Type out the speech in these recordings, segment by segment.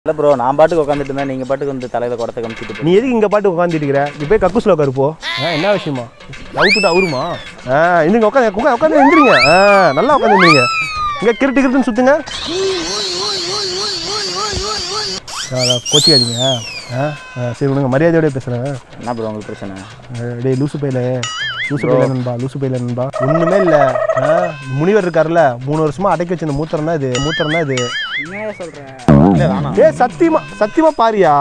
இல்லை ப்ரோ நான் பாட்டுக்கு உட்காந்துட்டு இருந்தேன் நீங்கள் பாட்டுக்கு வந்து தலையில் குடத்தை கமிச்சிட்டு நீ எதுக்கு இங்கே பாட்டு உட்காந்துட்டு இருக்கிற நீ போய் கக்கூசில் உட்காரு போ ஆ என்ன விஷயமா அவுத்துட்டு அவருமா ஆ இன்னுங்க உட்காந்து உட்காந்து உட்காந்து எந்திரிங்க ஆ நல்லா உட்காந்து எந்திரிங்க இங்கே கிருட்டு கிருட்டுன்னு சுற்றுங்க கோச்சிக்காதீங்க ஆ ஆ, சரி விடுங்க மரியாதையோடய பேசுகிறேன் என்ன ப்ரோ உங்களுக்கு பிரச்சனை டேய் லூசு பையில லூசு பையில நண்பா லூசு பையில நண்பா ஒன்றுமே இல்லை முனிவர் இருக்கார்ல மூணு வருஷமா அடக்கி வச்சிருந்த மூத்திரம் தான் இது மூத்திரம் தான் இது என்ன சொல்கிறேன் இல்லை வேணாம் ஏ சத்தியமா சத்தியமா பாரியா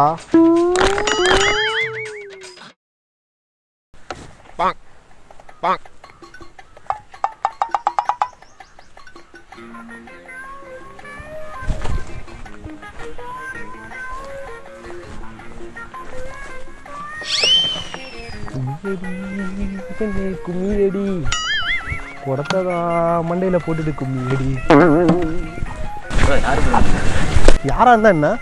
கும்மியடி குடத்ததா மண்டையில் போட்டுட்டு கும்மியடி ப்ரோ யாரு ப்ரோ யாரா இருந்தா என்ன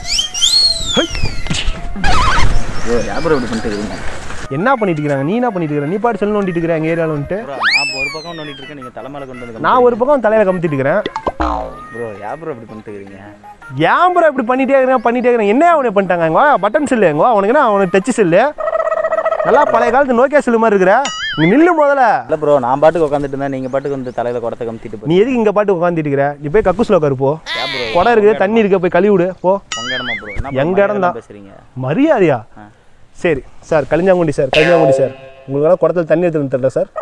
ப்ரோ யார் ப்ரோ இப்படி பண்ணிட்டு இருக்கீங்க என்ன பண்ணிட்டு இருக்கிறாங்க நீ என்ன பண்ணிட்டு இருக்கிற நீ பாட்டு செல் நோண்டிட்டு இருக்கிற எங்கள் ஏரியாவில் வந்துட்டு ப்ரோ நான் இப்போ ஒரு பக்கம் நோண்டிட்டு இருக்கேன் நீங்கள் தலைமையில கொண்டு வந்து நான் ஒரு பக்கம் தலையில கமுத்திட்டு இருக்கிறேன் ப்ரோ யார் ப்ரோ இப்படி பண்ணிட்டு இருக்கீங்க ஏன் ப்ரோ இப்படி பண்ணிட்டே இருக்கிறேன் பண்ணிட்டே இருக்கிறேன் என்ன அவனை பண்ணிட்டாங்க இங்க வா பட்டன் செல்லு எங்க வா அவனுக்கு என்ன அவனுக்கு டச் செல்லு நல்லா பழைய காலத்து நோக்கியா செல்லு மாதிரி இருக்கிற நீ நில்லு முதல்ல இல்லை ப்ரோ நான் பாட்டுக்கு உட்காந்துட்டு இருந்தேன் நீங்கள் பாட்டுக்கு வந்து தலையில் குடத்தை கமிச்சிட்டு நீ போய் எதுக்கு இங்க பாட்டு உட்காந்துட்டு இருக்கிற நீ போய் கக்கூசில் உட்காரு போ ஏன் ப்ரோ குடம் இருக்குது தண்ணி இருக்கு போய் கழுவி விடு போ உங்கள் இடமா ப்ரோ என்ன எங்க bro, இடம் தான். பேசுகிறீங்க மரியாதையா ஆ. சரி சார் கலிஞ்சாங்குண்டி சார் கலிஞ்சாங்குண்டி சார் உங்களுக்கெல்லாம் குடத்துல தண்ணி எடுத்துட்டு தரல சார்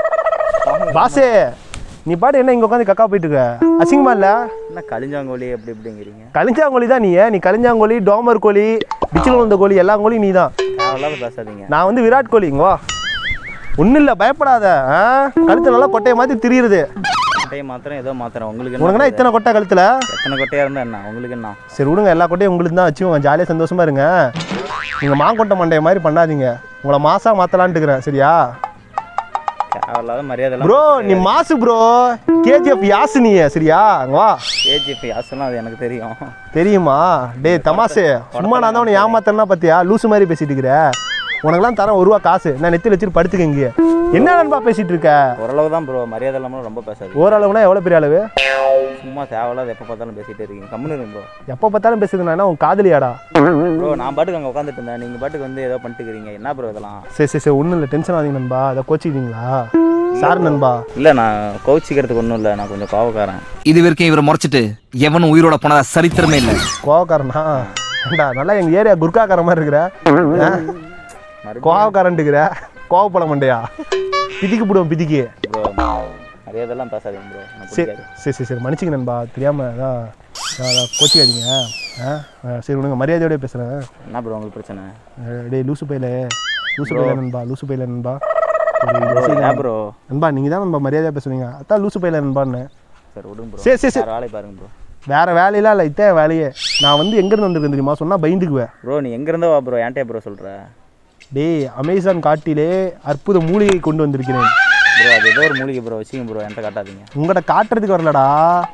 பாசே நீ பாட்டு என்ன இங்க உட்காந்து கக்கா போயிட்டு இருக்க அசிங்கமா இல்லை என்ன கலிஞ்சாங்கோலி அப்படி இப்படிங்கிறீங்க கலிஞ்சாங்கோழி தான் நீ நீ கலிஞ்சாங்கோழி டோமர் கோழி பிச்சில் வந்த கோழி எல்லா கோழியும் நீ தான் தேவையில்லாத பேசாதீங்க நான் வந்து விராட் கோலி இங்க வா ஒன்றும் இல்லை பயப்படாத ஆ கழுத்து நல்லா கொட்டையை மாதிரி திரியுது கொட்டையை மாத்திரம் ஏதோ மாத்திரம் உங்களுக்கு உனக்குன்னா என்ன இத்தனை கொட்டை கழுத்தில் எத்தனை கொட்டையாக இருந்தால் என்ன உங்களுக்கு என்ன சரி விடுங்க எல்லா கொட்டையும் உங்களுக்கு தான் வச்சுக்கோங்க ஜாலியாக சந்தோஷமா இருங்க நீங்கள் மாங்கொட்டை மண்டைய மாதிரி பண்ணாதீங்க உங்களை மாசா மாற்றலான்ட்டு இருக்கிறேன் சரியா தேவையில்லாத மரியாதை ப்ரோ நீ மாசு ப்ரோ கேஜிஎஃப் யாசு நீ சரியா அங்க வா ஏஜிபி ஆசெல்லாம் அது எனக்கு தெரியும் தெரியுமா டேய் தமாசு சும்மா நான் தான் உன்னை ஏமாத்தனா பார்த்தியா லூசு மாதிரி பேசிட்டு இருக்கிற உனக்கெல்லாம் தரேன் ஒரு ரூபா காசு நான் நெத்தியில் வச்சுட்டு படுத்துக்க இங்கே என்ன நண்பா பேசிட்டு இருக்க ஓரளவு தான் ப்ரோ மரியாதை இல்லாமல் ரொம்ப பேசாது ஓரளவுனா எவ்வளோ பெரிய அளவு சும்மா தேவையில்லாத எப்போ பார்த்தாலும் பேசிட்டே இருக்கீங்க கம்முன்னு இருங்க ப்ரோ எப்போ பார்த்தாலும் பேசுதுன்னா உன் காதலியாடா ப்ரோ நான் பாட்டுக்கு அங்கே உட்காந்துட்டு இருந்தேன் நீங்கள் பாட்டுக்கு வந்து ஏதோ பண்ணிட்டு இருக்கீங்க என்ன ப்ரோ இதெல்லாம் சரி சரி சரி ஒன்றும் இல்லை டென்ஷன் ஆகுங்க நண்பா அதை கோச்சிக்கிட்டீங்களா சார் நண்பா இல்லை நான் கோச்சிக்கிறதுக்கு ஒன்றும் இல்லை நான் கொஞ்சம் கோவக்காரன் இது வரைக்கும் இவரை முறைச்சிட்டு எவனும் உயிரோட போனதா சரித்திரமே இல்லை கோவக்காரனா ஏண்டா நல்லா எங்கள் ஏரியா குர்காக்கார மாதிரி இருக்கிற ஆ? மறுபடியும் கோவக்காரன்ட்டு இருக்கிற கோவப்பட மாட்டியா பிதிக்கு போடுவோம் பிதிக்கு ப்ரோ மரியாதைலாம் பேசாதீங்க ப்ரோ எனக்கு சரி பிடிக்காது சரி சரி சரி மன்னிச்சுங்க நண்பா தெரியாமல் அதான் அதான் கோச்சிக்காதீங்க ஆ ஆ, சரி விடுங்க மரியாதையோடய பேசுகிறேன் என்ன ப்ரோ உங்களுக்கு பிரச்சனை டேய் லூசு பையில லூசு பையில நண்பா லூசு பையில நண்பா சரி, ப்ரோ சரி, ஏன் ப்ரோ நண்பா நீங்கள் தான் நண்பா மரியாதையாக பேசுவீங்க அதான் லூசு பையில நண்பான்னு சரி விடுங்க ப்ரோ சரி சரி சரி வேறு வேலையை பாருங்க ப்ரோ வேற வேலையெல்லாம் இல்லை இதான் வேலையே நான் வந்து எங்கேருந்து வந்திருக்கேன் தெரியுமா சொன்னால் பயந்துக்குவேன் ப்ரோ நீ எங்கேருந்தோ வா ப்ரோ ஏன்ட்டே ப்ரோ சொல்கிற டேய் அமேசான் காட்டிலே அற்புத மூலிகை கொண்டு வந்திருக்கிறேன் ப்ரோ அது ஏதோ ஒரு மூலிகை ப்ரோ வச்சுங்க ப்ரோ என்கிட்ட காட்டாதீங்க உங்கள்கிட்ட காட்டுறதுக்கு வரலடா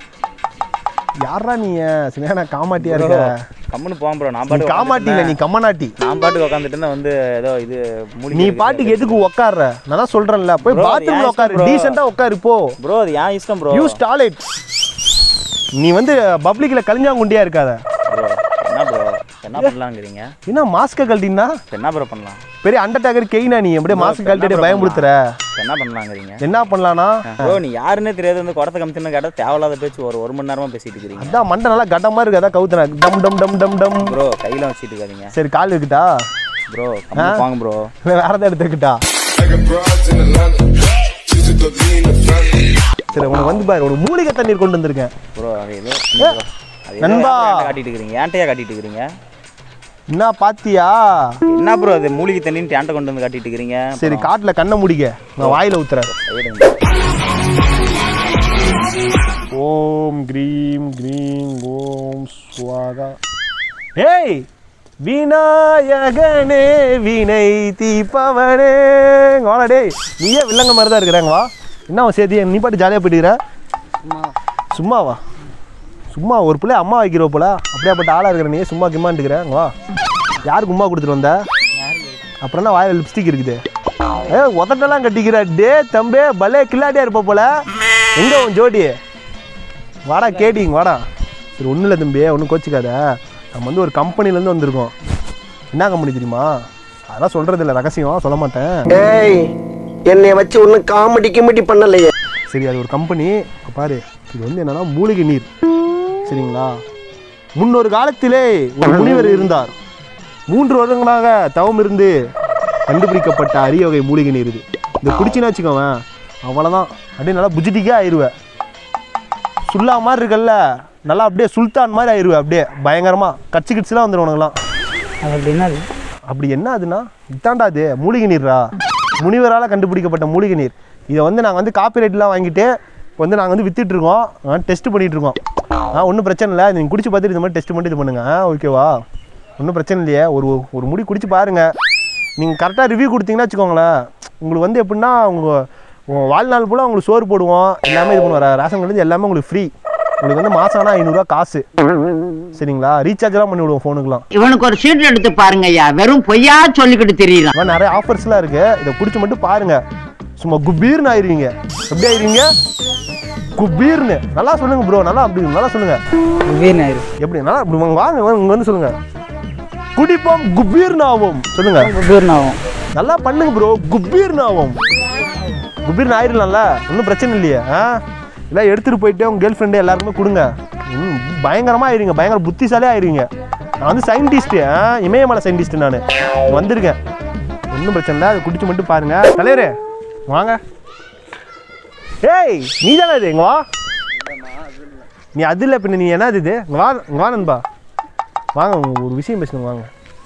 யாரா நீ சரியான காமாட்டியா இருக்க கம்முன்னு போங்க ப்ரோ நான் நீ பாட்டு காமாட்டி இல்லை நீ கம்மநாட்டி நான் பாட்டுக்கு உட்காந்துட்டு இருந்தேன் வந்து ஏதோ இது மூலிகை நீ பாட்டுக்கு எதுக்கு உட்கார்ற நான் தான் சொல்றேன்ல போய் Bro, அது பாத்ரூம்ல ஏன் உட்காரு bro? டீசெண்டா உட்காரு போ ப்ரோ அது ஏன் இஷ்டம் ப்ரோ யூஸ் டாய்லெட் நீ வந்து பப்ளிக்ல கலிஞ்சாங்குண்டியா இருக்காத ப்ரோ என்ன ப்ரோ என்ன பண்ணலாங்கிறீங்க என்ன மாஸ்க கழட்டினா இப்ப என்ன ப்ரோ பண்ணலாம் பெரிய அண்டர்டேக்கர் கெயினா நீ அப்படியே மாஸ்க் கழட்டிட்டு bro பயமுடுத்துற இப்ப என்ன பண்ணலாங்கிறீங்க என்ன பண்ணலானா ப்ரோ நீ யாருன்னே தெரியாது வந்து குடத்தை கமிச்சுன்னு கேட்டால் தேவையில்லாத பேச்சு ஒரு ஒரு மணி நேரமா பேசிட்டு இருக்கிறீங்க அதான் மண்டை நல்லா கட்டமா இருக்கு அதான் கவுத்துறேன் டம் டம் டம் டம் டம் ப்ரோ கையில வச்சுட்டு இருக்காதீங்க சரி கால் இருக்குட்டா ப்ரோ கம்மி வாங்க ப்ரோ இல்லை வேற எதாவது எடுத்துக்கிட்டா I got broads in Atlanta. Just to throw me in the family. சரி உனக்கு வந்து பாரு ஒரு மூலிகை தண்ணீர் கொண்டு வந்திருக்கேன் ப்ரோ அது ஏதோ bro, அது ஏதோ நண்பா. ஏன்ட்ட காட்டிட்டு இருக்கிறீங்க ஏன்ட்டையா காட்டிட்டு இருக்கிறீங்க என்ன பாத்தியா என்ன ப்ரோ அது மூலிகை தண்ணின்னு ஏன்ட்ட கொண்டு வந்து காட்டிட்டு இருக்கிறீங்க சரி காட்டுல கண்ணை முடிக்க நான் வாயில ஊத்துறேன் போயிடுங்க ஓம் க்ரீம் க்ரீம் ஓம் ஸ்வாகா ஏய் விநாயகனே வினை தீப்பவனே வாடா டேய் நீயே வில்லங்க மாதிரி தான் இருக்கிறாங்க வா என்ன உன் சேர்த்தி நீ பாட்டு ஜாலியாக போயிட்டுக்கிற சும்மாவா சும்மா ஒரு பிள்ளை அம்மா வைக்கிற போல அப்படியாப்பட்ட ஆளாக இருக்கிற நீ சும்மா கிம்மாண்டுக்கிறேன் வா யாருக்கு உமா கொடுத்துட்டு வந்த அப்புறம் என்ன வாயில் லிப்ஸ்டிக் இருக்குது ஏ உதட்டெல்லாம் கட்டிக்கிற டே தம்பே பலே கில்லாடியா இருப்ப போல எங்க உன் ஜோடி வாடா கேட்டிங்க வாடா சரி ஒன்றும் இல்லை தம்பி ஒன்றும் கோச்சிக்காத நம்ம வந்து ஒரு கம்பெனிலேருந்து வந்திருக்கோம் என்ன கம்பெனி தெரியுமா அதெல்லாம் சொல்கிறது இல்லை ரகசியம் சொல்ல மாட்டேன் ஏய் என்னை வச்சு ஒன்றும் காமெடி கிமெடி பண்ணலையே சரி அது ஒரு கம்பெனி இப்ப பாரு இது வந்து என்னன்னா மூலிகை நீர் சரிங்களா முன்னொரு காலத்திலே ஒரு முனிவர் இருந்தார் மூன்று வருடங்களாக தவம் இருந்து கண்டுபிடிக்கப்பட்ட அரிய வகை மூலிகை நீர் இது இந்த குடிச்சின்னு வச்சுக்கோவேன் அவ்வளோதான் அப்படியே நல்லா புஜிட்டிக்கே ஆயிடுவேன் சுல்லா மாதிரி இருக்கல்ல நல்லா அப்படியே சுல்தான் மாதிரி ஆயிடுவேன் அப்படியே பயங்கரமாக கட்சி கிட்ஸ்லாம் வந்துடும் உனக்குலாம் அது அப்படின்னா அது அப்படி என்ன அதுனா இதாண்டா அது மூலிகை நீர்ரா முனிவரால் கண்டுபிடிக்கப்பட்ட மூலிகை நீர் இதை வந்து நாங்கள் வந்து காப்பிரைட்லாம் வாங்கிட்டு இப்போ வந்து நாங்கள் வந்து வித்துட்டு இருக்கோம் டெஸ்ட் பண்ணிட்டு இருக்கோம் ஆ ஒன்றும் பிரச்சனை இல்லை நீங்கள் குடிச்சு பார்த்துட்டு இந்த மாதிரி டெஸ்ட் பண்ணிட்டு இது பண்ணுங்க ஆ ஓகேவா ஒன்றும் பிரச்சனை இல்லையே ஒரு ஒரு முடி குடிச்சு பாருங்க நீங்கள் கரெக்டாக ரிவ்யூ கொடுத்தீங்கன்னா வச்சுக்கோங்களேன் உங்களுக்கு வந்து எப்படின்னா உங்கள் உங்கள் வாழ்நாள் ஃபுல்லாக உங்களுக்கு சோறு போடுவோம் எல்லாமே இது பண்ணுவார் ரேஷன் கடையிலேருந்து எல்லாமே உங்களுக்கு ஃப்ரீ உங்களுக்கு வந்து மாதம் ஆனால் ஐநூறுரூவா காசு சரிங்களா ரீசார்ஜ்லாம் பண்ணி விடுவோம் ஃபோனுக்குலாம் இவனுக்கு ஒரு சீட் எடுத்து பாருங்க ஐயா வெறும் பொய்யா சொல்லிக்கிட்டு தெரியலாம் இந்த மாதிரி நிறைய ஆஃபர்ஸ்லாம் இருக்கு இதை குடிச்சு மட்டும் பாருங்க சும்மா குபீர்னு ஆயிருவீங்க எப்படி ஆயிருவீங்க குபீர்னு நல்லா சொல்லுங்க ப்ரோ நல்லா அப்படி நல்லா சொல்லுங்க வீண் ஆயிரும் எப்படி நல்லா இப்படி வாங்க வாங்க வாங்க, இங்க வந்து சொல்லுங்க குடிப்போம் குபீர்னு ஆவோம் சொல்லுங்க வீண் ஆகும் நல்லா பண்ணுங்க ப்ரோ குபீர்னு ஆவோம் குபீர்னு ஆயிடலாம்ல ஒன்றும் பிரச்சனை இல்லையே ஆ எல்லாம் எடுத்துகிட்டு போயிட்டு உங்கள் கேர்ள் ஃப்ரெண்டு எல்லாருக்குமே கொடுங்க ம், பயங்கரமா ஆயிருவீங்க பயங்கர புத்திசாலியாக ஆயிருவீங்க நான் வந்து சயின்டிஸ்ட்டு இமயமலை சயின்டிஸ்ட் நான் வந்திருக்கேன் ஒன்றும் பிரச்சனை இல்லை அதை குடிச்சு மட்டும் பாருங்க தலைவரே வாங்க ஏய் நீ தானே இது இங்க வா நீ அது இல்லை பின்ன நீ என்னது இது இங்க வா இங்க வா நண்பா வாங்க உங்க ஒரு விஷயம் பேசணும் வாங்க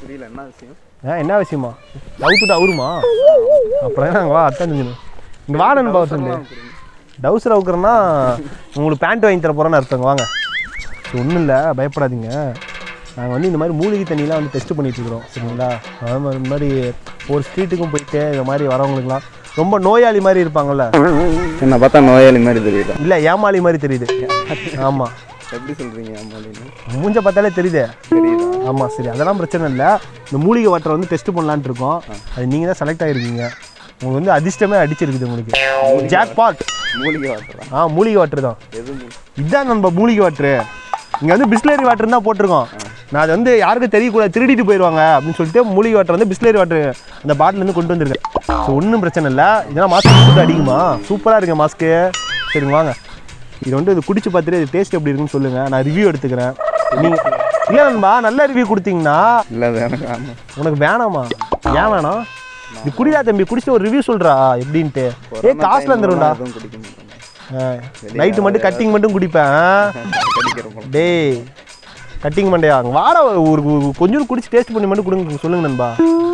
ஆ என்ன விஷயமா டவுட்டு அவருமா அப்புறம் என்ன வா அத்தான் செஞ்சுணும் இங்கே வா நண்பா சொல்லு டவுசர் அவுக்குறேன்னா உங்களுக்கு பேண்ட் வாங்கி தர போகிறேன்னு அர்த்தங்க வாங்க ஒன்றும் இல்லை பயப்படாதீங்க நாங்கள் வந்து இந்த மாதிரி மூலிகை தண்ணிலாம் வந்து டெஸ்ட் பண்ணிட்டு இருக்கிறோம் சரிங்களா அது மாதிரி இந்த மாதிரி ஒரு ஸ்ட்ரீட்டுக்கும் போயிட்டு இந்த மாதிரி வரவங்களுக்குலாம் ரொம்ப நோயாளி மாதிரி இருப்பாங்கல்ல என்ன பார்த்தா நோயாளி மாதிரி தெரியுது இல்லை ஏமாளி மாதிரி தெரியுது ஆமாம் எப்படி சொல்றீங்க அம்மாலின்னு மூஞ்ச பார்த்தாலே தெரியுதே ஆமாம் சரி அதெல்லாம் பிரச்சனை இல்லை இந்த மூலிகை வாட்டரை வந்து டெஸ்ட் பண்ணலான்ட்டு இருக்கோம் அது நீங்கள் தான் செலக்ட் ஆகிருக்கீங்க உங்களுக்கு வந்து அதிர்ஷ்டமே அடிச்சிருக்குது உங்களுக்கு ஜாக் பாட் மூலிகை வாட்டரா ஆ மூலிகை வாட்டர் தான் எது இதுதான் நம்ம மூலிகை வாட்டரு இங்கே வந்து பிஸ்லரி வாட்டர் தான் போட்டிருக்கோம் நான் அது வந்து யாருக்கும் தெரியக்கூடாது திருடிட்டு போயிடுவாங்க அப்படின்னு சொல்லிட்டு மூலிகை வாட்டர் வந்து பிஸ்லரி வாட்டர் அந்த பாட்டிலேருந்து கொண்டு வந்திருக்கேன் ஸோ ஒன்றும் பிரச்சனை இல்லை இதெல்லாம் மாஸ்க் போட்டு அடிக்குமா சூப்பராக இருக்கு மாஸ்க்கு சரிங்க வாங்க இது வந்து இது குடிச்சு பார்த்துட்டு இது டேஸ்ட் எப்படி இருக்குன்னு சொல்லுங்கள் நான் ரிவ்யூ எடுத்துக்கிறேன் நீங்கள் இல்லை நண்பா நல்ல ரிவ்யூ கொடுத்தீங்கன்னா இல்லை அது எனக்கு ஆமாம் உனக்கு வேணாமா ஏன் வேணாம் இது குடிடா தம்பி குடிச்சிட்டு ஒரு ரிவ்யூ சொல்றா எப்படின்ட்டு ஏ காசுல இருந்துரும்டா எதுவும் குடிக்க மாட்டேன் நைட்டு மட்டும் கட்டிங் மட்டும் குடிப்பேன் ஆ? கடிக்கிறோம் டேய் கட்டிங் மண்டையா அங்கே வாடா ஒரு ஒரு கொஞ்சம் குடிச்சு டேஸ்ட் பண்ணி மட்டும் கொடுங்க சொல்லுங்க நண்பா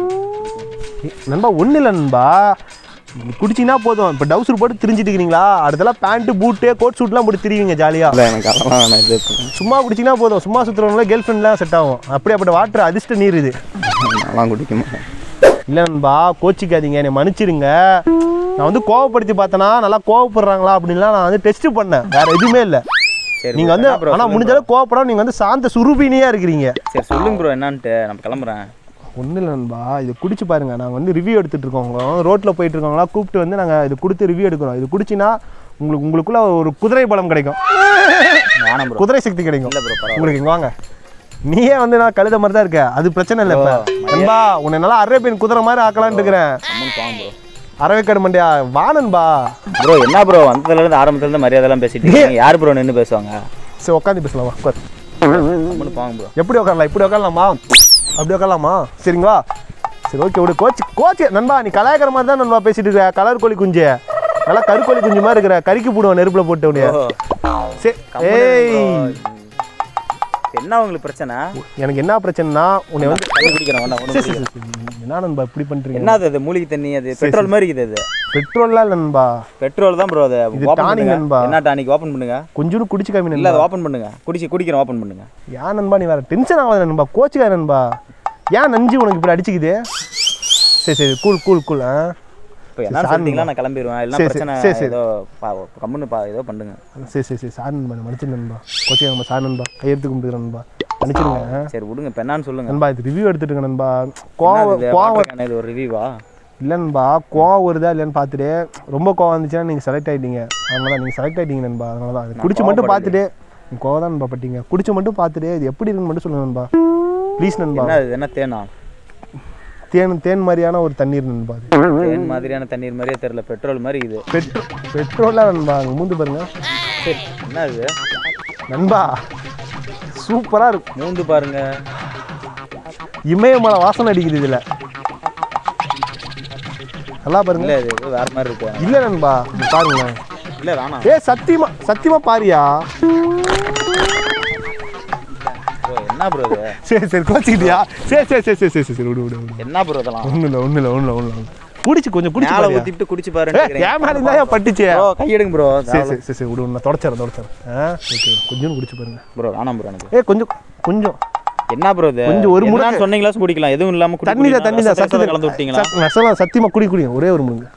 ஏய், நண்பா ஒன்றும் இல்லை நண்பா நீ குடிச்சிங்கன்னா போதும் இப்போ டவுசர் போட்டு திரிஞ்சிட்டு இருக்கிறீங்களா அடுத்தலாம் பேண்ட்டு பூட்டு கோட் சூட்லாம் போட்டு திரிவீங்க ஜாலியாக இல்லை எனக்கு அதெல்லாம் வேணாம் இது பண்ணு. சும்மா குடிச்சிங்கன்னா போதும் சும்மா சுற்றுறவங்கள கேர்ள் ஃப்ரெண்ட்லாம் செட் ஆகும் அப்படியே அப்படி வாட்டர் அதிர்ஷ்ட நீர் இது நான்லாம் குடிக்க மாட்டேன் இல்லை நண்பா கோச்சிக்காதீங்க என்னை மன்னிச்சிருங்க நான் வந்து கோவப்படுத்தி பார்த்தேன்னா நல்லா கோவப்படுறாங்களா அப்படின்லாம் நான் வந்து டெஸ்ட் பண்ணேன் வேற எதுவுமே இல்லை சரி நீங்க bro, வந்து என்ன bro, ஆனா சொல்லுங்க முடிஞ்ச அளவுக்கு கோவப்படாம நீங்க வந்து சாந்த சுரூபினியா இருக்கிறீங்க சரி சொல்லுங்க ப்ரோ என்னான்ட்டு நம்ம கிளம்புறேன் ஒன்றும் இல்லை நண்பா இது குடிச்சு பாருங்க நாங்கள் வந்து ரிவ்யூ எடுத்துட்டு இருக்கோம் ரோட்டில் போயிட்டு இருக்கவங்களா கூப்பிட்டு வந்து நாங்கள் இது கொடுத்து ரிவ்யூ எடுக்கிறோம் இது குடிச்சினா உங்களுக்கு உங்களுக்குள்ள ஒரு குதிரை பலம் கிடைக்கும் வேணாம் ப்ரோ குதிரை சக்தி கிடைக்கும் இல்லை ப்ரோ பரவாயில்ல உங்களுக்கு இங்க வாங்க நீயே வந்து நான் கழுத மாதிரி தான் இருக்க அது பிரச்சனை இல்லை இப்போ நண்பா உன்னை நல்லா அரேபியன் குதிரை மாதிரி ஆக்கலாம்னு இருக்கிறேன் அம்மன் பாவம் ப்ரோ அரவேக்காடு மண்டியா வா நண்பா ப்ரோ என்ன ப்ரோ வந்ததுலேருந்து ஆரம்பத்துலேருந்து மரியாதைலாம் பேசிட்டு இருக்கீங்க யார் ப்ரோ நின்று பேசுவாங்க சரி உட்காந்து பேசலாம் வா உட்காரு அம்மன் பாவம் ப்ரோ எப்படி உட்காரலாம் இப்படி உட்காரலாமா அப்படி உட்காரலாமா சரிங்களா சரி ஓகே விடு கோச் கோச் நண்பா நீ கலாய்க்கிற மாதிரி தான் நண்பா பேசிட்டு இருக்க கலர் கோழி குஞ்சு நல்லா கருக்கோழி குஞ்சு மாதிரி இருக்கிற கறிக்கு போடுவோம் நெருப்புல போட்டு உடனே சரி ஏய் என்ன உங்களுக்கு பிரச்சனை எனக்கு என்ன பிரச்சனைனா உன்னை வந்து தண்ணி குடிக்கிறேன் வேண்டாம் ஒண்ணும் சரி, சரி, குடிக்கிறேன். சரி. என்ன நண்பா இப்படி பண்றீங்க என்னது அது மூலிகை தண்ணி அது பெட்ரோல் மாதிரி இருக்குது அது பெட்ரோல்லாம் இல்லை நண்பா பெட்ரோல் தான் ப்ரோ அது இது ஓப்பன் tonic பண்ணுங்க நண்பா. என்ன டானிக் ஓப்பன் பண்ணுங்க கொஞ்சோண்டு குடிச்சு காமி இல்ல நண்பா அதை ஓப்பன் பண்ணுங்க குடிச்சு குடிக்கிறேன் ஓப்பன் பண்ணுங்க ஏன் நண்பா நீ வேற டென்ஷன் ஆகாத நண்பா கோச்சுக்காத நண்பா ஏன் நஞ்சு உனக்கு இப்படி அடிச்சுக்குது சரி சரி கூல் கூல் கூல் ஆ இப்போ என்ன சாரி சொல்லிட்டீங்களா நான் கிளம்பிடுவேன் இல்லைன்னா சரி, சரி, பிரச்சனை சரி, சரி. ஏதோ பா கம்முன்னு பா ஏதோ பண்ணுங்க சரி சரி சரி சார் நண்பா மன்னிச்சு நண்பா கோச்சிங்க நண்பா சார் நண்பா கையெழுத்து கும்பிட்டுக்கிறேன் நண்பா மன்னிச்சிருங்க சரி விடுங்க இப்போ என்னன்னு சொல்லுங்க நண்பா இது ரிவ்யூ எடுத்துட்டுங்க நண்பா என்னது கோவம் இது? கோவம் water can இது ஒரு ரிவ்யூவா இல்லை நண்பா கோவம் வருதா இல்லையான்னு பார்த்துட்டு ரொம்ப கோவம் வந்துச்சுன்னா நீங்கள் செலக்ட் ஆகிட்டீங்க அதனால தான் நீங்கள் செலக்ட் ஆகிட்டீங்க நண்பா அதனால தான் நான் குடிச்சு மட்டும் கோவப்படலையே. பார்த்துட்டு நீங்கள் கோவம் தான் நண்பா பட்டீங்க குடிச்சு மட்டும் பார்த்துட்டு இது எப்படி இருக்குன்னு மட்டும் சொல்லுங்க நண்பா ப்ளீஸ் நண்பா என்ன இது என்ன தேனா தேன் தேன் மாதிரியான ஒரு தண்ணீர் நண்பா அது தேன் மாதிரியான தண்ணீர் மாதிரியே தெரியல பெட்ரோல் மாதிரி இது பெட்ரோ பெட்ரோலாக நண்பா அங்கே மூந்து பாருங்க சரி என்ன இது நண்பா சூப்பராக இருக்கும் மூந்து பாருங்க இமயமலை வாசனை அடிக்குது இதில் நல்லா பாருங்க இல்ல இது ஏதோ வேற மாதிரி இருக்கு இல்லை நண்பா இங்க பாருங்க இல்ல வேணாம் ஏ சத்தியமா சத்தியமா பாரியா bro, என்ன ப்ரோ இது சரி சரி கோச்சிக்கிட்டியா சரி சரி சரி சரி சரி சரி விடு விடு விடு என்ன ப்ரோ இதெல்லாம் ஒன்றும் இல்லை ஒன்றும் இல்லை ஒன்றும் இல்லை ஒன்றும் இல்லை குடிச்சு கொஞ்சம் குடிச்சு மேல பாரியா. ஊத்திட்டு குடிச்சு ஏ பாருன்னு ஏன் மேலே இருந்தா ஏன் பட்டுச்சு ப்ரோ கை எடுங்க ப்ரோ சரி சரி சரி சரி விடு நான் தொடச்சிடறேன் தொடச்சிடறேன் ஆ ஓகே கொஞ்சம் குடிச்சு பாருங்க ப்ரோ வேணாம் ப்ரோ எனக்கு ஏ கொஞ்சம் கொஞ்சம் என்ன ப்ரோ இது கொஞ்சம் ஒரு முறை- என்னன்னு சொன்னீங்களா குடிக்கலாம் எதுவும் இல்லாம குடி தண்ணி தான் குடிக்கலாம். தண்ணி தான் ரசத்தை சத்தி கலந்து விட்டீங்களா நெசலாம் சத்தியமா குடி குடிங்க ஒரே ஒரு முருங்க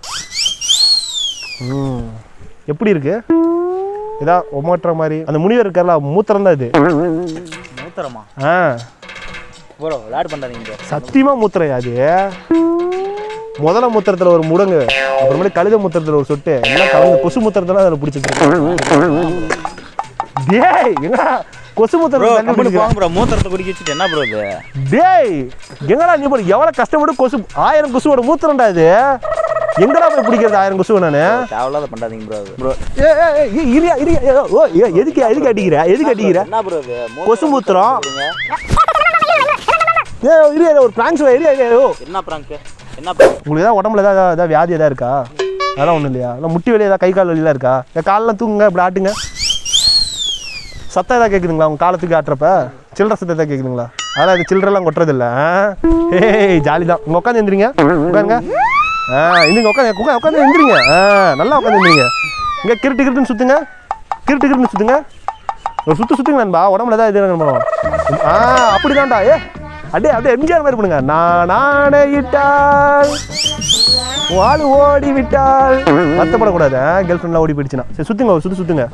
ம் எப்படி இருக்கு இதா ஒமாட்டுற மாதிரி அந்த முனிவர் இருக்கார்ல மூத்திரம் தான் இது மூத்தரமா ஆ ப்ரோ விளையாடு பண்ணாதீங்க bro. சத்தியமா மூத்திரையா அது முதல மூத்திரத்துல ஒரு முடங்கு அப்புறமேட்டு கழுத மூத்திரத்துல ஒரு சொட்டு எல்லாம் கலந்து கொசு மூத்திரத்துல அதில் பிடிச்சிட்டு டேய் எங்கடா கொசு ப்ரோ மூத்திரத்துல தண்ணி கம்பெனி பிடிக்கிற? போங்க ப்ரோ மூத்தரத்தை குடிக்க வச்சுட்டு என்ன ப்ரோ இது டேய் எங்கடா நீ போய் எவ்வளவு கஷ்டப்பட்டு கொசு ஆயிரம் கொசுவோட மூத்திரம்டா இது எங்கடா போய் பிடிக்கிறது ஆயிரம் கொசுவை நானு தேவையில்லாத பண்ணாதீங்க ப்ரோ ப்ரோ ஏ ஏ, ஏ, ஏ, இரியா இரியா ஏ, ஓ ஏ, எதுக்கு எதுக்கு அடிக்கிற எதுக்கு அடிக்கிற என்ன ப்ரோ இது கொசு மூத்திரம் ஏ இரியா இரியா, ஒரு பிராங்க்ஸ் இரியா இரியா ஓ என்ன பிராங்க் என்ன prank? உங்களுக்கு ஏதாவது உடம்புல ஏதாவது ஏதாவது வியாதி ஏதாவது இருக்கா அதெல்லாம் ஒன்றும் இல்லையா இல்லை முட்டி வலி ஏதாவது கை கால் வலிலாம் இருக்கா இல்லை காலெல்லாம் தூங்குங்க இப்படி ஆட்டுங்க சத்தம் ஏதாவது கேட்குதுங்களா உங்கள் காலத்துக்கு ஆட்டுறப்ப சில்லற சத்தம் ஏதாவது கேட்குதுங்களா அதெல்லாம் இது சில்லறெல்லாம் கொட்டுறதில்ல ஏய் ஜாலி தான் உங்கள் உட்காந்து எந்திரிங்க உட்காருங்க ஆ இந்திங்க உட்காந்து உட்காந்து உட்காந்து எந்திரிங்க ஆ நல்லா உட்காந்து எந்திரிங்க இங்கே கிருட்டு கிருட்டுன்னு சுற்றுங்க கிருட்டு கிருட்டுன்னு சுற்றுங்க ஒரு சுற்று சுற்றுங்க நண்பா உடம்புல ஏதாவது இது பண்ணணும் ஆ அப்படிதான்டா ஏ அப்படியே அப்படியே எம்ஜிஆர் மாதிரி பண்ணுங்க நான் ஆணையிட்டால் வாழு ஓடி விட்டால் வருத்தப்படக்கூடாது கேர்ள் ஃப்ரெண்ட்லாம் ஓடி போயிடுச்சுன்னா சரி சுத்துங்க ஒரு சுத்து சுத்துங்க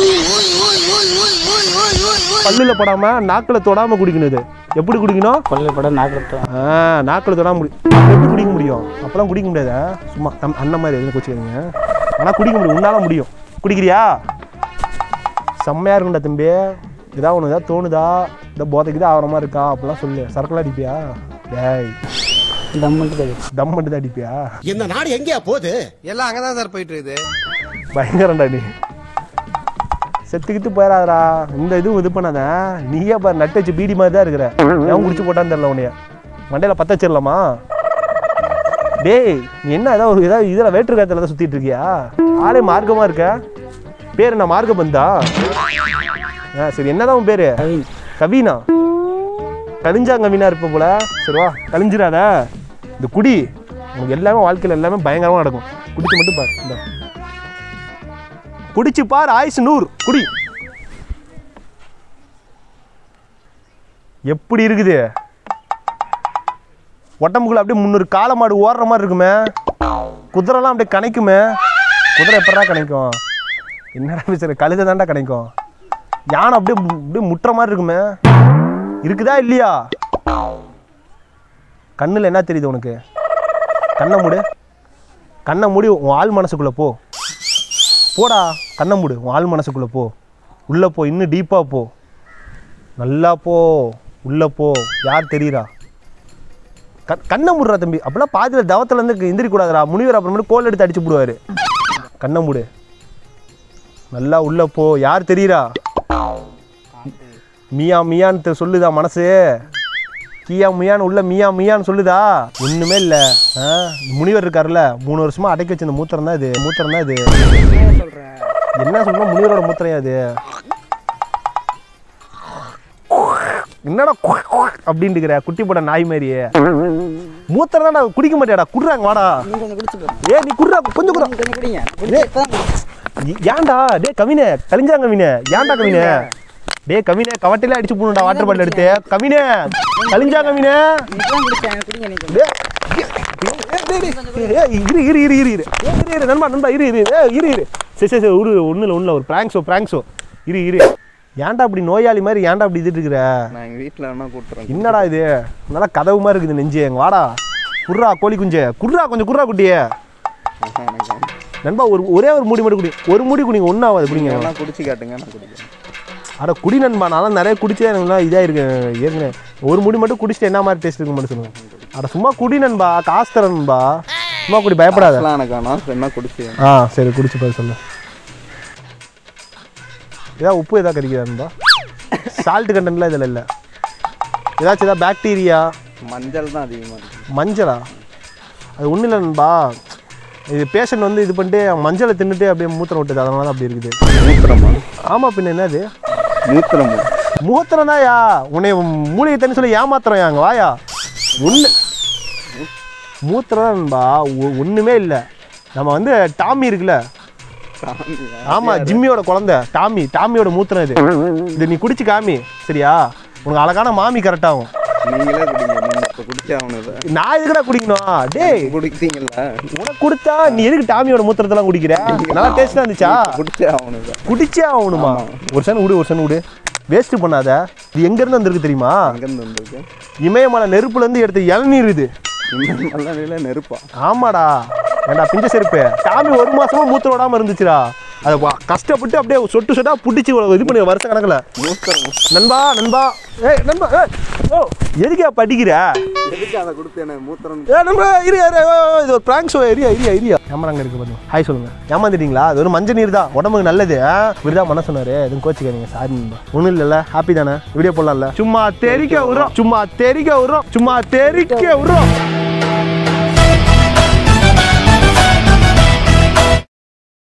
பல்லுல படாம நாக்குல தொடாம குடிக்கணும் இது எப்படி குடிக்கணும் பல்ல பட நாக்கு ஆ நாக்குல தொடாம குடி எப்படி குடிக்க முடியும் அப்பெல்லாம் குடிக்க முடியாதா சும்மா தம் அண்ணன் மாதிரி எதுவும் வச்சுக்கோங்க ஆனால் குடிக்க முடியும் உன்னால முடியும் குடிக்கிறியா செம்மையா இருக்கும்டா தம்பி ஏதாவது ஒன்று ஏதாவது தோணுதா இந்த போதைக்கு தான் ஆகிற மாதிரி இருக்கா அப்படிலாம் சொல்லு சரக்குலாம் அடிப்பியா டேய் தம் மட்டும் தான் அடிப்பியா இந்த நாடு எங்கேயா போகுது எல்லாம் அங்கதான் சார் போயிட்டு இருக்குது பயங்கரம்டா நீ செத்துக்கிட்டு போயிடாதடா இந்த இதுவும் இது பண்ணாத நீயே பாரு நட்டு வச்சு பீடி மாதிரி தான் இருக்கிற எவன் குடிச்சு போட்டான்னு தெரியல உன்னைய மண்டையில பத்த வச்சிடலாமா டேய் நீ என்ன ஏதாவது ஒரு ஏதாவது இதில் வேற்று காலத்தில் தான் சுற்றிட்டு இருக்கியா ஆளே மார்க்கமாக இருக்க பேர் என்ன மார்க்க பந்தா ஆ சரி என்னதான் உன் பேர் கவினா கவிஞ்சா கவினா இருப்ப போல சரி வா கழிஞ்சிடாத இந்த குடி உனக்கு எல்லாமே வாழ்க்கையில் எல்லாமே பயங்கரமாக நடக்கும் குடிச்சு மட்டும் பாரு இந்த குடிச்சு பார் ஆயுசு நூறு குடி எப்படி இருக்குது உடம்புக்குள்ள அப்படியே முந்நூறு காளை மாடு ஓடுற மாதிரி இருக்குமே குதிரைலாம் அப்படியே கணைக்குமே குதிரை எப்படா கணைக்கும் என்னடா பேசுற கழுதை தான்டா கணைக்கும் யானை அப்படியே மு- அப்படியே முட்டுற மாதிரி இருக்குமே இருக்குதா இல்லையா கண்ணில் என்ன தெரியுது உனக்கு கண்ணை மூடு கண்ணை மூடி உன் ஆள் மனசுக்குள்ளே போ போடா கண்ணை மூடு உன் ஆள் மனசுக்குள்ளே போ உள்ளே போ இன்னும் டீப்பாக போ நல்லா போ உள்ளே போ யார் தெரியுறா கண் கண்ணை மூடுறா தம்பி அப்படிலாம் பாதியில் தவத்துலேருந்து எந்திரிக்கூடாதுடா முனிவர் அப்புறமேட்டு கோல் எடுத்து அடிச்சு போடுவார் கண்ணை மூடு நல்லா உள்ளே போ யார் தெரியுறா மியா மியான்னு தெ- சொல்லுதா மனசு கியா மியான்னு உள்ள மியா மியான்னு சொல்லுதா ஒண்ணுமே இல்ல ஆ, முனிவர் இருக்காருல்ல மூணு வருஷமா அடக்கி வச்ச இந்த மூத்திரம் தான் இது மூத்திரம் தான் இது என்ன சொல்ற முனிவரோட மூத்திரம் அது என்னடா குக் குக் அப்படின்ட்டு இருக்கிற குட்டி போட நாய் மாதிரியே மூத்திரம் தான்டா குடிக்க மாட்டியாடா குடுறாங்க வாடா ஏ நீ குடுறா கொஞ்சம் குடுறா ஏ- ஏன்டா டே கவினே கலிஞ்சா கவினே ஏன்டா கவினே டே கவினே கவட்டில அடிச்சு போடணும்டா வாட்டர் பாட்டில் எடுத்து கவினே கலிஞ்சா கவினே டே, டே, டே, டே, ஏய், இரு இரு இரு இரு இரு ஏய், இரு இரு நண்பா நண்பா இரு இரு ஏய், இரு இரு சரி சரி சரி ஒரு ஒன்றும் இல்லை ஒன்றும் ஒரு ப்ராங்க்ஸோ ப்ராங்க்ஸோ இரு இரு ஏன்டா அப்படி நோயாளி மாதிரி ஏன்டா அப்படி இதுட்டு இருக்கிற நான் எங்கள் வீட்டில் வேணா கூப்பிட்றேன் என்னடா இது நல்லா கதவு மாதிரி இருக்குது நெஞ்சு எங்க வாடா குர்ரா கோழி குஞ்சே குர்ரா கொஞ்சம் குர்ரா குட்டியே நண்பா ஒரு ஒரே ஒரு மூடி மட்டும் குடி ஒரு மூடி குடிங்க ஒன்றும் ஆகாது குடிங்க குடிச்சு காட்டுங்க நான் குடிக்கிறேன் அட குடி நண்பா நான்லாம் நிறைய குடிச்சே எனக்கு இதாக இருக்கு ஏற்கனவே ஒரு முடி மட்டும் குடிச்சிட்டு என்ன மாதிரி டேஸ்ட் இருக்கு மட்டும் சொல்லுங்க அட சும்மா குடி நண்பா காசு தரேன் நண்பா சும்மா குடி பயப்படாத எனக்கு வேணாம் என்ன குடிச்சு ஆ சரி குடிச்சு பாரு சொல்லு ஏதாவது உப்பு ஏதாவது கறிக்கிறா நண்பா சால்ட் கண்டென்ட்லாம் இதில் இல்லை ஏதாச்சும் ஏதாவது பாக்டீரியா மஞ்சள் தான் அதிகமாக இருக்கு மஞ்சளா அது ஒன்றும் இல்லை நண்பா இது பேஷண்ட் வந்து இது பண்ணிட்டு மஞ்சளை தின்னுட்டு அப்படியே மூத்திரம் விட்டுது அதனால தான் அப்படி இருக்குது மூத்திரமா ஆமாம் பின்ன என்னது மூத்திரமா மூத்திரம் தான்யா உன்னை மூலிகை தண்ணி சொல்லி ஏமாத்துறோம் அங்கே வாயா ஒன்று மூத்திரம் தான் நண்பா ஒ- ஒண்ணுமே இல்லை நம்ம வந்து டாமி இருக்குல்ல ஆமா ஜிம்மியோட குழந்தை டாமி டாமியோட மூத்திரம் இது இது நீ குடிச்சு காமி சரியா உனக்கு அழகான மாமி கரெக்டாகும் நீங்களே குடிங்க நீங்கள் இப்போ குடிச்சே ஆகணும் நான் எதுக்குடா குடிக்கணும் டேய் குடித்தீங்களா உனக்கு குடிச்சா நீ எதுக்கு டாமியோட மூத்திரத்தெல்லாம் குடிக்கிற நல்லா டேஸ்டா இருந்துச்சா குடிச்சே ஆகணும் குடிச்சே ஆகணுமா ஒரு சன் விடு ஒரு சன் விடு வேஸ்ட் பண்ணாத இது எங்க இருந்து வந்திருக்கு தெரியுமா அங்கேருந்து வந்திருக்கு இமயமலை நெருப்புல இருந்து எடுத்த இளநீர் இது இன்னும் நல்ல நிலையில் நெருப்பா ஆமாடா ஏண்டா பிஞ்ச செருப்பு டாமி ஒரு மாசமா மூத்திரம் விடாம இருந்துச்சுடா அதை வா- கஷ்டப்பட்டு அப்படியே சொட்டு சொட்டா புடிச்சு இது பண்ணி வருஷ கணக்குல மூத்திரம் நண்பா நண்பா ஏய் நண்பா ஏய் ஓ எதுக்கா படிக்கிற எதுக்கு அதை கொடுத்து எனக்கு மூத்திரம் ஏ நண்பா இரு இரு, ஓ, ஓ, இது ஒரு prank show area area area camera அங்கே இருக்கு பாருங்க ஹாய் சொல்லுங்க ஏமாந்துட்டீங்களா அது ஒரு மஞ்சள் நீர் தான் உடம்புக்கு நல்லது இப்படிதான் பண்ண சொன்னாரு எதுவும் கோச்சிக்காதீங்க சாரி நண்பா ஒன்றும் இல்லைல்ல ஹாப்பி தானே வீடியோ போடலாம்ல சும்மா தெரிக்க விடுறோம் சும்மா தெரிக்க விடுறோம் சும்மா தெரிக்க விடுறோம்